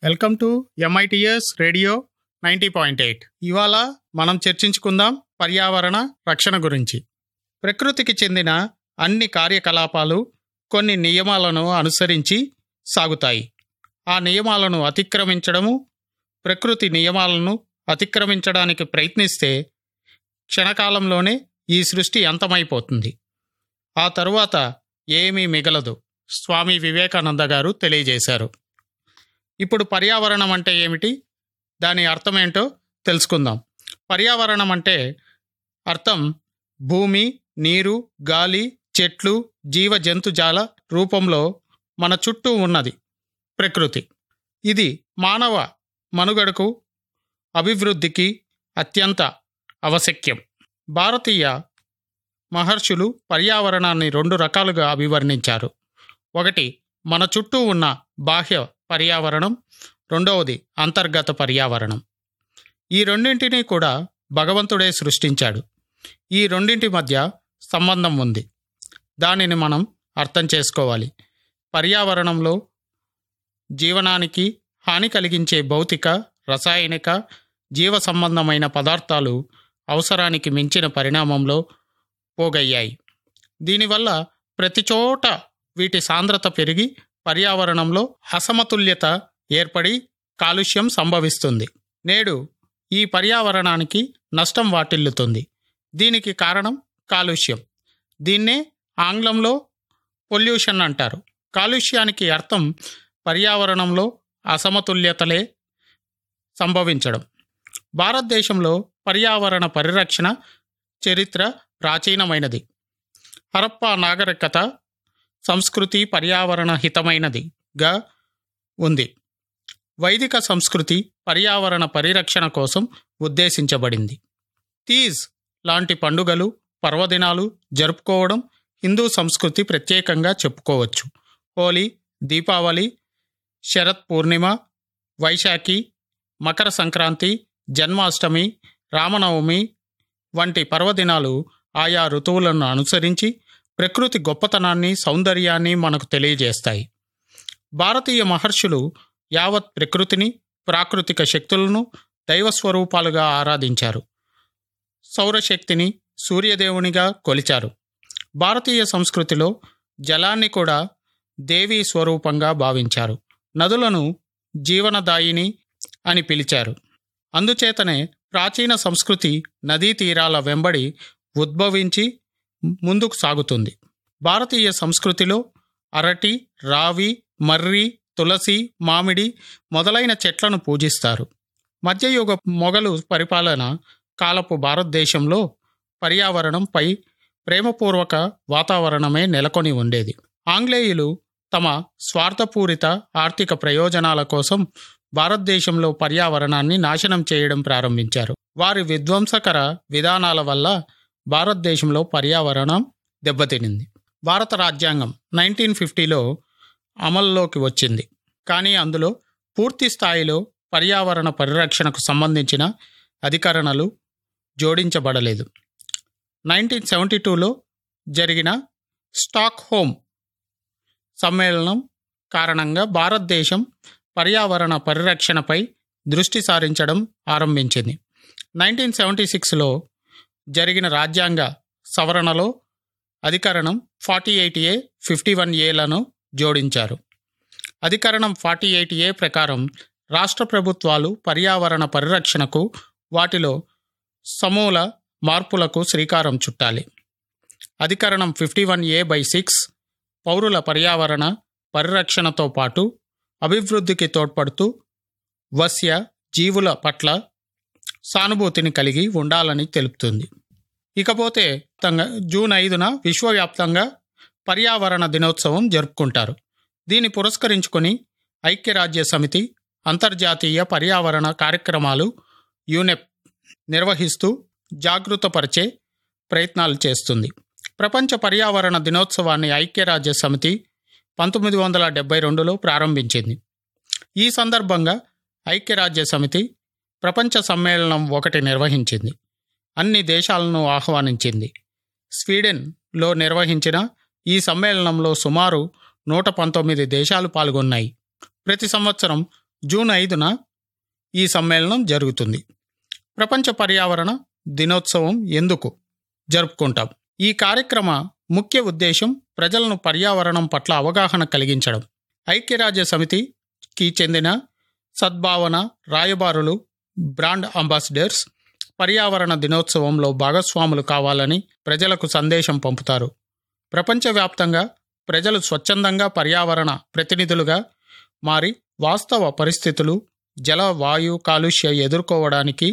welcome to MITS radio ninety point eight ఇవాళ మనం చర్చించుకుందాం పర్యావరణ రక్షణ గురించి ప్రకృతికి చెందిన అన్ని కార్యకలాపాలు కొన్ని నియమాలను అనుసరించి సాగుతాయి ఆ నియమాలను అతిక్రమించడము ప్రకృతి నియమాలను అతిక్రమించడానికి ప్రయత్నిస్తే క్షణకాలంలోనే ఈ సృష్టి అంతమైపోతుంది ఆ తరువాత ఏమీ మిగలదు స్వామి వివేకానంద గారు తెలియజేశారు ఇప్పుడు పర్యావరణం అంటే ఏమిటి దాని అర్థం ఏంటో తెలుసుకుందాం పర్యావరణం అంటే అర్థం భూమి నీరు గాలి చెట్లు జీవ జంతుజాల రూపంలో మన చుట్టూ ఉన్నది ప్రకృతి ఇది మానవ మనుగడకు అభివృద్ధికి అత్యంత ఆవశ్యక్యం భారతీయ మహర్షులు పర్యావరణాన్ని రెండు రకాలుగా అభివర్ణించారు ఒకటి మన చుట్టూ ఉన్న బాహ్య పర్యావరణం రెండవది అంతర్గత పర్యావరణం ఈ రెండింటినీ కూడా భగవంతుడే సృష్టించాడు ఈ రెండింటి మధ్య సంబంధం ఉంది దానిని మనం అర్థం చేసుకోవాలి పర్యావరణంలో జీవనానికి హాని కలిగించే భౌతిక రసాయనిక జీవ సంబంధమైన పదార్థాలు అవసరానికి మించిన పరిణామంలో పోగయ్యాయి దీనివల్ల ప్రతి చోట వీటి సాంద్రత పెరిగి పర్యావరణంలో అసమతుల్యత ఏర్పడి కాలుష్యం సంభవిస్తుంది నేడు ఈ పర్యావరణానికి నష్టం వాటిల్లుతుంది దీనికి కారణం కాలుష్యం దీన్నే ఆంగ్లంలో పొల్యూషన్ అంటారు కాలుష్యానికి అర్థం పర్యావరణంలో అసమతుల్యతలే సంభవించడం భారతదేశంలో పర్యావరణ పరిరక్షణ చరిత్ర ప్రాచీనమైనది హరప్పా నాగరికత సంస్కృతి పర్యావరణ హితమైనదిగా ఉంది వైదిక సంస్కృతి పర్యావరణ పరిరక్షణ కోసం ఉద్దేశించబడింది తీజ్ లాంటి పండుగలు పర్వదినాలు జరుపుకోవడం హిందూ సంస్కృతి ప్రత్యేకంగా చెప్పుకోవచ్చు హోలీ దీపావళి శరత్ పూర్ణిమ వైశాఖి మకర సంక్రాంతి జన్మాష్టమి రామనవమి వంటి పర్వదినాలు ఆయా ఋతువులను అనుసరించి ప్రకృతి గొప్పతనాన్ని సౌందర్యాన్ని మనకు తెలియజేస్తాయి భారతీయ మహర్షులు యావత్ ప్రకృతిని ప్రాకృతిక శక్తులను దైవస్వరూపాలుగా ఆరాధించారు సౌరశక్తిని సూర్యదేవునిగా కొలిచారు భారతీయ సంస్కృతిలో జలాన్ని కూడా దేవీ స్వరూపంగా భావించారు నదులను జీవనదాయిని అని పిలిచారు అందుచేతనే ప్రాచీన సంస్కృతి నదీ తీరాల వెంబడి ఉద్భవించి ముందుకు సాగుతుంది భారతీయ సంస్కృతిలో అరటి రావి మర్రి తులసి మామిడి మొదలైన చెట్లను పూజిస్తారు మధ్యయుగ మొఘలు పరిపాలన కాలపు భారతదేశంలో పర్యావరణంపై ప్రేమపూర్వక వాతావరణమే నెలకొని ఉండేది ఆంగ్లేయులు తమ స్వార్థపూరిత ఆర్థిక ప్రయోజనాల కోసం భారతదేశంలో పర్యావరణాన్ని నాశనం చేయడం ప్రారంభించారు వారి విధ్వంసకర విధానాల వల్ల భారతదేశంలో పర్యావరణం దెబ్బతినింది భారత రాజ్యాంగం నైన్టీన్ ఫిఫ్టీలో అమల్లోకి వచ్చింది కానీ అందులో పూర్తి స్థాయిలో పర్యావరణ పరిరక్షణకు సంబంధించిన అధికరణలు జోడించబడలేదు నైన్టీన్ సెవెంటీ టూలో జరిగిన స్టాక్ హోమ్ సమ్మేళనం కారణంగా భారతదేశం పర్యావరణ పరిరక్షణపై దృష్టి సారించడం ఆరంభించింది నైన్టీన్ సెవెంటీ సిక్స్లో జరిగిన రాజ్యాంగ సవరణలో అధికరణం forty eight A fifty one ఏలను జోడించారు అధికరణం ఫార్టీ ఎయిట్ ఏ ప్రకారం రాష్ట్ర ప్రభుత్వాలు పర్యావరణ పరిరక్షణకు వాటిలో సమూల మార్పులకు శ్రీకారం చుట్టాలి అధికరణం fifty one A by six పౌరుల పర్యావరణ పరిరక్షణతో పాటు అభివృద్ధికి తోడ్పడుతూ వస్య జీవుల పట్ల సానుభూతిని కలిగి ఉండాలని తెలుపుతుంది ఇకపోతే జూన్ ఐదున విశ్వవ్యాప్తంగా పర్యావరణ దినోత్సవం జరుపుకుంటారు దీన్ని పురస్కరించుకొని ఐక్యరాజ్య సమితి అంతర్జాతీయ పర్యావరణ కార్యక్రమాలు యూనెప్ నిర్వహిస్తూ జాగృతపరిచే ప్రయత్నాలు చేస్తుంది ప్రపంచ పర్యావరణ దినోత్సవాన్ని ఐక్యరాజ్య సమితి పంతొమ్మిది వందల డెబ్బై రెండులో ప్రారంభించింది ఈ సందర్భంగా ఐక్యరాజ్య సమితి ప్రపంచ సమ్మేళనం ఒకటి నిర్వహించింది అన్ని దేశాలను ఆహ్వానించింది స్వీడన్లో నిర్వహించిన ఈ సమ్మేళనంలో సుమారు నూట పంతొమ్మిది దేశాలు పాల్గొన్నాయి ప్రతి సంవత్సరం జూన్ ఐదున ఈ సమ్మేళనం జరుగుతుంది ప్రపంచ పర్యావరణ దినోత్సవం ఎందుకు జరుపుకుంటాం ఈ కార్యక్రమ ముఖ్య ఉద్దేశం ప్రజలను పర్యావరణం పట్ల అవగాహన కలిగించడం ఐక్యరాజ్య సమితికి చెందిన సద్భావన రాయబారులు బ్రాండ్ అంబాసిడర్స్ పర్యావరణ దినోత్సవంలో భాగస్వాములు కావాలని ప్రజలకు సందేశం పంపుతారు ప్రపంచవ్యాప్తంగా ప్రజలు స్వచ్ఛందంగా పర్యావరణ ప్రతినిధులుగా మారి వాస్తవ పరిస్థితులు జల వాయు కాలుష్య ఎదుర్కోవడానికి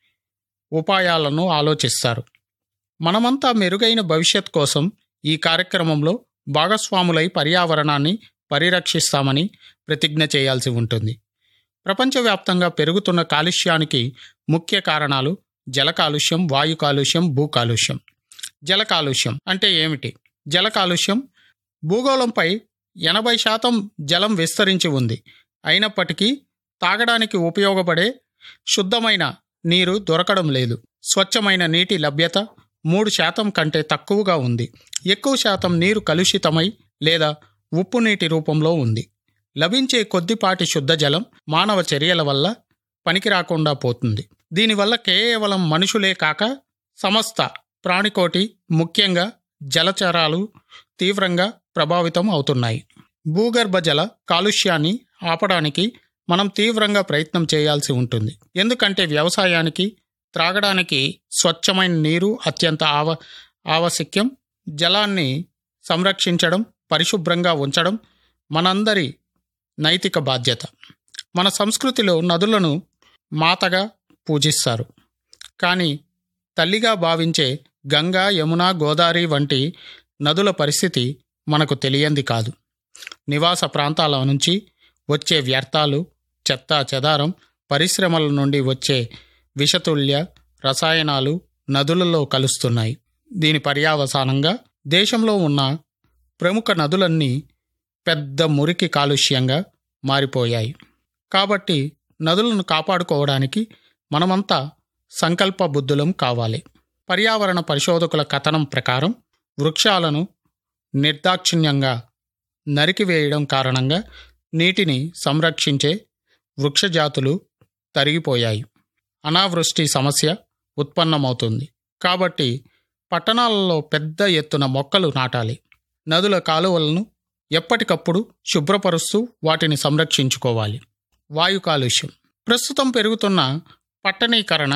ఉపాయాలను ఆలోచిస్తారు మనమంతా మెరుగైన భవిష్యత్ కోసం ఈ కార్యక్రమంలో భాగస్వాములై పర్యావరణాన్ని పరిరక్షిస్తామని ప్రతిజ్ఞ చేయాల్సి ఉంటుంది ప్రపంచవ్యాప్తంగా పెరుగుతున్న కాలుష్యానికి ముఖ్య కారణాలు జల కాలుష్యం వాయు కాలుష్యం భూ కాలుష్యం జల కాలుష్యం అంటే ఏమిటి జల కాలుష్యం భూగోళంపై ఎనభై శాతం జలం విస్తరించి ఉంది అయినప్పటికీ తాగడానికి ఉపయోగపడే శుద్ధమైన నీరు దొరకడం లేదు స్వచ్ఛమైన నీటి లభ్యత మూడు శాతం కంటే తక్కువగా ఉంది ఎక్కువ శాతం నీరు కలుషితమై లేదా ఉప్పు నీటి రూపంలో ఉంది లభించే కొద్దిపాటి శుద్ధ జలం మానవ చర్యల వల్ల పనికి రాకుండా పోతుంది దీనివల్ల కేవలం మనుషులే కాక సమస్త ప్రాణికోటి ముఖ్యంగా జలచరాలు తీవ్రంగా ప్రభావితం అవుతున్నాయి భూగర్భ జల కాలుష్యాన్ని ఆపడానికి మనం తీవ్రంగా ప్రయత్నం చేయాల్సి ఉంటుంది ఎందుకంటే వ్యవసాయానికి త్రాగడానికి స్వచ్ఛమైన నీరు అత్యంత ఆవ ఆవశ్యకం జలాన్ని సంరక్షించడం పరిశుభ్రంగా ఉంచడం మనందరి నైతిక బాధ్యత మన సంస్కృతిలో నదులను మాతగా పూజిస్తారు కానీ తల్లిగా భావించే గంగా యమున గోదావరి వంటి నదుల పరిస్థితి మనకు తెలియంది కాదు నివాస ప్రాంతాల నుంచి వచ్చే వ్యర్థాలు చెత్త చెదారం పరిశ్రమల నుండి వచ్చే విషతుల్య రసాయనాలు నదులలో కలుస్తున్నాయి దీని పర్యావసానంగా దేశంలో ఉన్న ప్రముఖ నదులన్నీ పెద్ద మురికి కాలుష్యంగా మారిపోయాయి కాబట్టి నదులను కాపాడుకోవడానికి మనమంతా సంకల్ప బుద్ధులం కావాలి పర్యావరణ పరిశోధకుల కథనం ప్రకారం వృక్షాలను నిర్దాక్షిణ్యంగా నరికివేయడం కారణంగా నీటిని సంరక్షించే వృక్షజాతులు తరిగిపోయాయి అనావృష్టి సమస్య ఉత్పన్నమవుతుంది కాబట్టి పట్టణాలలో పెద్ద ఎత్తున మొక్కలు నాటాలి నదుల కాలువలను ఎప్పటికప్పుడు శుభ్రపరుస్తూ వాటిని సంరక్షించుకోవాలి వాయు కాలుష్యం ప్రస్తుతం పెరుగుతున్న పట్టణీకరణ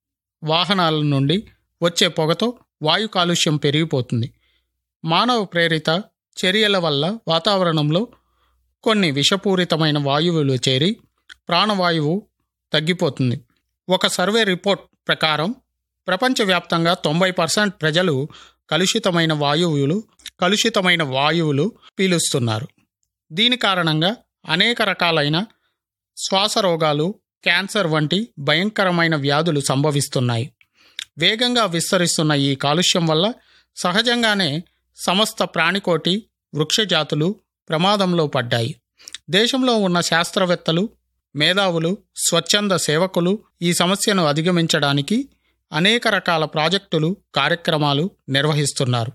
వాహనాల నుండి వచ్చే పొగతో వాయు కాలుష్యం పెరిగిపోతుంది మానవ ప్రేరిత చర్యల వల్ల వాతావరణంలో కొన్ని విషపూరితమైన వాయువులు చేరి ప్రాణవాయువు తగ్గిపోతుంది ఒక సర్వే రిపోర్ట్ ప్రకారం ప్రపంచవ్యాప్తంగా తొంభై పర్సెంట్ ప్రజలు కలుషితమైన వాయువులు కలుషితమైన వాయువులు పీలుస్తున్నారు దీని కారణంగా అనేక రకాలైన శ్వాస రోగాలు క్యాన్సర్ వంటి భయంకరమైన వ్యాధులు సంభవిస్తున్నాయి వేగంగా విస్తరిస్తున్న ఈ కాలుష్యం వల్ల సహజంగానే సమస్త ప్రాణికోటి వృక్షజాతులు ప్రమాదంలో పడ్డాయి దేశంలో ఉన్న శాస్త్రవేత్తలు మేధావులు స్వచ్ఛంద సేవకులు ఈ సమస్యను అధిగమించడానికి అనేక రకాల ప్రాజెక్టులు కార్యక్రమాలు నిర్వహిస్తున్నారు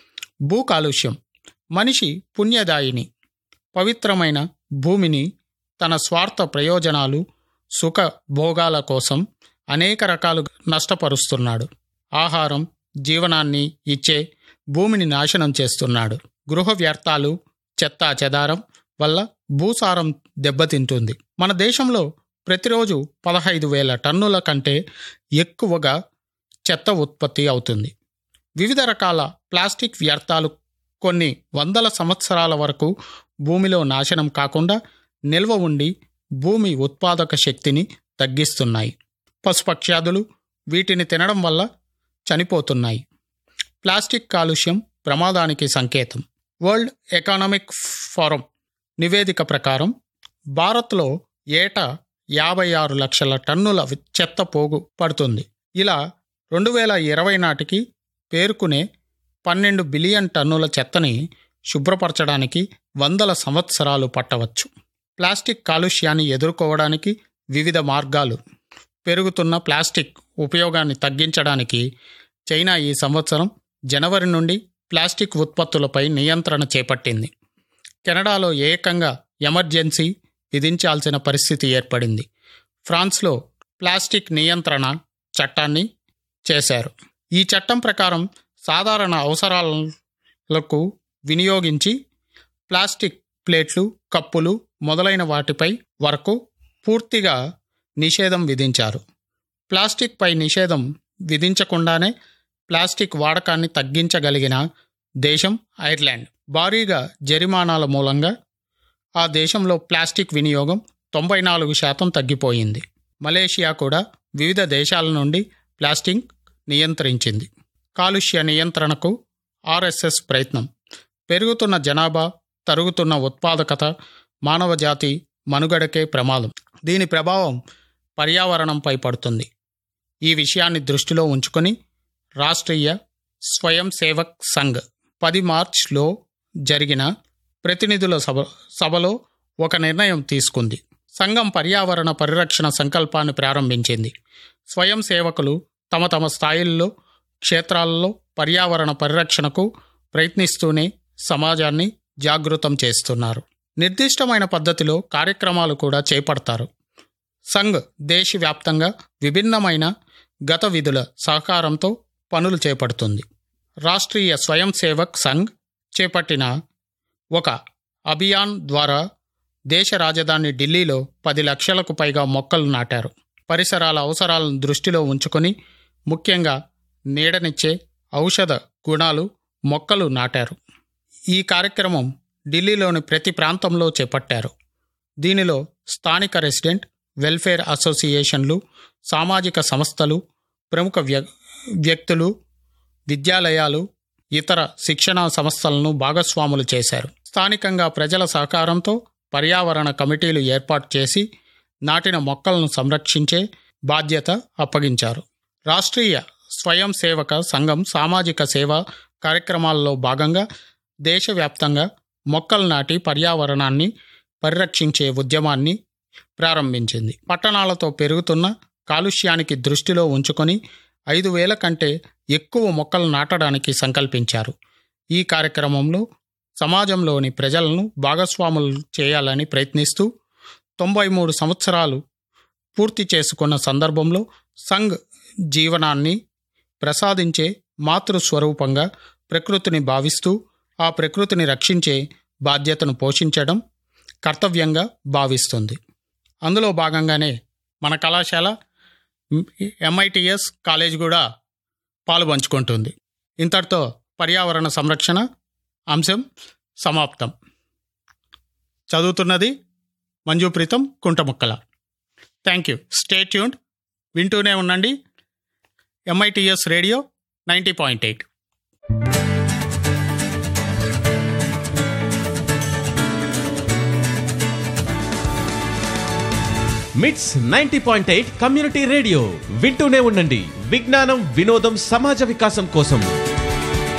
భూ కాలుష్యం మనిషి పుణ్యదాయిని పవిత్రమైన భూమిని తన స్వార్థ ప్రయోజనాలు సుఖ భోగాల కోసం అనేక రకాలు నష్టపరుస్తున్నాడు ఆహారం జీవనాన్ని ఇచ్చే భూమిని నాశనం చేస్తున్నాడు గృహ వ్యర్థాలు చెత్తా చెదారం వల్ల భూసారం దెబ్బతింటుంది మన దేశంలో ప్రతిరోజు పదహైదు వేల టన్నుల కంటే ఎక్కువగా చెత్త ఉత్పత్తి అవుతుంది వివిధ రకాల ప్లాస్టిక్ వ్యర్థాలు కొన్ని వందల సంవత్సరాల వరకు భూమిలో నాశనం కాకుండా నిల్వ ఉండి భూమి ఉత్పాదక శక్తిని తగ్గిస్తున్నాయి పశుపక్ష్యాదులు వీటిని తినడం వల్ల చనిపోతున్నాయి ప్లాస్టిక్ కాలుష్యం ప్రమాదానికి సంకేతం వరల్డ్ ఎకనామిక్ ఫోరం నివేదిక ప్రకారం భారత్లో ఏటా యాభై ఆరు లక్షల టన్నుల చెత్త పోగు పడుతుంది ఇలా రెండు వేల ఇరవై నాటికి పేర్కొనే పన్నెండు బిలియన్ టన్నుల చెత్తని శుభ్రపరచడానికి వందల సంవత్సరాలు పట్టవచ్చు ప్లాస్టిక్ కాలుష్యాన్ని ఎదుర్కోవడానికి వివిధ మార్గాలు పెరుగుతున్న ప్లాస్టిక్ ఉపయోగాన్ని తగ్గించడానికి చైనా ఈ సంవత్సరం జనవరి నుండి ప్లాస్టిక్ ఉత్పత్తులపై నియంత్రణ చేపట్టింది కెనడాలో ఏకంగా ఎమర్జెన్సీ విధించాల్సిన పరిస్థితి ఏర్పడింది ఫ్రాన్స్లో ప్లాస్టిక్ నియంత్రణ చట్టాన్ని చేశారు ఈ చట్టం ప్రకారం సాధారణ అవసరాలకు వినియోగించి ప్లాస్టిక్ ప్లేట్లు కప్పులు మొదలైన వాటిపై వరకు పూర్తిగా నిషేధం విధించారు ప్లాస్టిక్ పై నిషేధం విధించకుండానే ప్లాస్టిక్ వాడకాన్ని తగ్గించగలిగిన దేశం ఐర్లాండ్ భారీగా జరిమానాల మూలంగా ఆ దేశంలో ప్లాస్టిక్ వినియోగం తొంభై నాలుగు శాతం తగ్గిపోయింది మలేషియా కూడా వివిధ దేశాల నుండి ప్లాస్టిక్ నియంత్రించింది కాలుష్య నియంత్రణకు ఆర్ఎస్ఎస్ ప్రయత్నం పెరుగుతున్న జనాభా తరుగుతున్న ఉత్పాదకత మానవజాతి మనుగడకే ప్రమాదం దీని ప్రభావం పర్యావరణంపై పడుతుంది ఈ విషయాన్ని దృష్టిలో ఉంచుకొని రాష్ట్రీయ స్వయం సేవక్ సంఘ్ పది మార్చ్లో జరిగిన ప్రతినిధుల సభ సభలో ఒక నిర్ణయం తీసుకుంది సంఘం పర్యావరణ పరిరక్షణ సంకల్పాన్ని ప్రారంభించింది స్వయం సేవకులు తమ తమ స్థాయిల్లో క్షేత్రాలలో పర్యావరణ పరిరక్షణకు ప్రయత్నిస్తూనే సమాజాన్ని జాగృతం చేస్తున్నారు నిర్దిష్టమైన పద్ధతిలో కార్యక్రమాలు కూడా చేపడతారు సంఘ్ దేశవ్యాప్తంగా విభిన్నమైన గత విధుల సహకారంతో పనులు చేపడుతుంది రాష్ట్రీయ స్వయం సేవక్ సంఘ్ చేపట్టిన ఒక అభియాన్ ద్వారా దేశ రాజధాని ఢిల్లీలో పది లక్షలకు పైగా మొక్కలు నాటారు పరిసరాల అవసరాలను దృష్టిలో ఉంచుకొని ముఖ్యంగా నీడనిచ్చే ఔషధ గుణాలు మొక్కలు నాటారు ఈ కార్యక్రమం ఢిల్లీలోని ప్రతి ప్రాంతంలో చేపట్టారు దీనిలో స్థానిక రెసిడెంట్ వెల్ఫేర్ అసోసియేషన్లు సామాజిక సంస్థలు ప్రముఖ వ్య వ్యక్తులు విద్యాలయాలు ఇతర శిక్షణా సంస్థలను భాగస్వాములు చేశారు స్థానికంగా ప్రజల సహకారంతో పర్యావరణ కమిటీలు ఏర్పాటు చేసి నాటిన మొక్కలను సంరక్షించే బాధ్యత అప్పగించారు రాష్ట్రీయ స్వయం సేవక సంఘం సామాజిక సేవ కార్యక్రమాల్లో భాగంగా దేశవ్యాప్తంగా మొక్కలు నాటి పర్యావరణాన్ని పరిరక్షించే ఉద్యమాన్ని ప్రారంభించింది పట్టణాలతో పెరుగుతున్న కాలుష్యానికి దృష్టిలో ఉంచుకొని ఐదు వేల కంటే ఎక్కువ మొక్కలు నాటడానికి సంకల్పించారు ఈ కార్యక్రమంలో సమాజంలోని ప్రజలను భాగస్వాములు చేయాలని ప్రయత్నిస్తూ తొంభై మూడు సంవత్సరాలు పూర్తి చేసుకున్న సందర్భంలో సంఘ్ జీవనాన్ని ప్రసాదించే మాతృస్వరూపంగా ప్రకృతిని భావిస్తూ ఆ ప్రకృతిని రక్షించే బాధ్యతను పోషించడం కర్తవ్యంగా భావిస్తుంది అందులో భాగంగానే మన కళాశాల ఎంఐటిఎస్ కాలేజ్ కూడా పాలు పంచుకుంటుంది ఇంతటితో పర్యావరణ సంరక్షణ అంశం సమాప్తం చదువుతున్నది Manjupreetham Kuntamukkala thank you stay tuned వింటూనే ఉండండి MITS radio ninety point eight MITS ninety point eight community radio వింటూనే ఉండండి విజ్ఞానం వినోదం సమాజ వికాసం కోసం